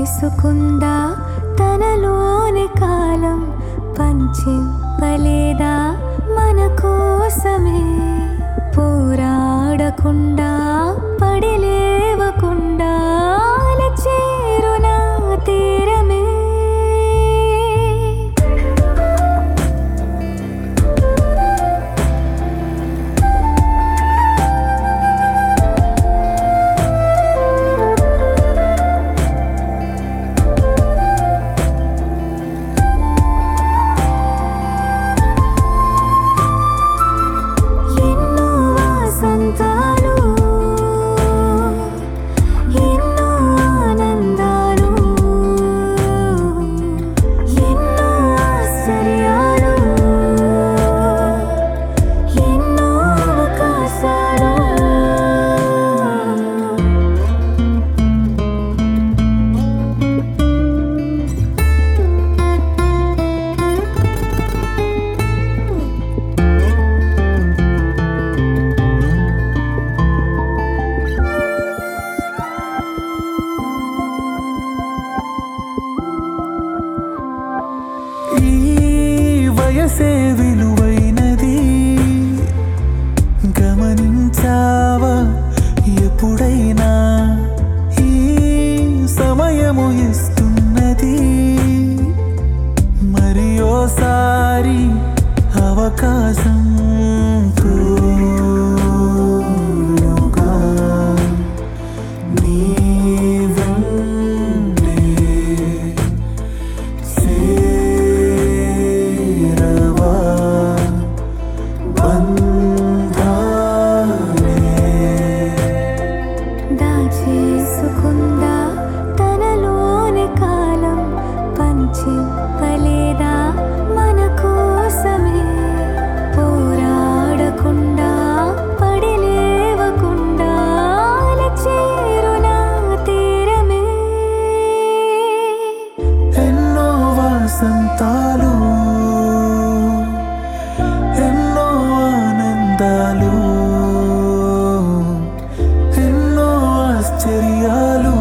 చేసుకుందా తనలోని కాలం పంచింపలేదా మన కోసమే పోరాడకుండా పడి లేవకుండా చేరునా తీరమే ఎన్నో వసంతాలు ఎన్నో ఆనందాలు ఎన్నో ఆశ్చర్యాలు ఎన్నో అవకాశాలు ఈ వయసే విలువైనది గమనించావా ఎప్పుడైనా ఈ సమయము ఇస్తున్నది మరి ఓసారి అవకాశం కోరుగా నీ వెన్నే చేరవా బంధాలే దాచేసుకుందా తనలోని కాలం పంచింపలేదా మన కోసమే పోరాడకుండా పడి లేవకుండా చేరునా తీరమే ఎన్నో వసంతాలు ఎన్నో ఆనందాలు ఎన్నో ఆశ్చర్యాలు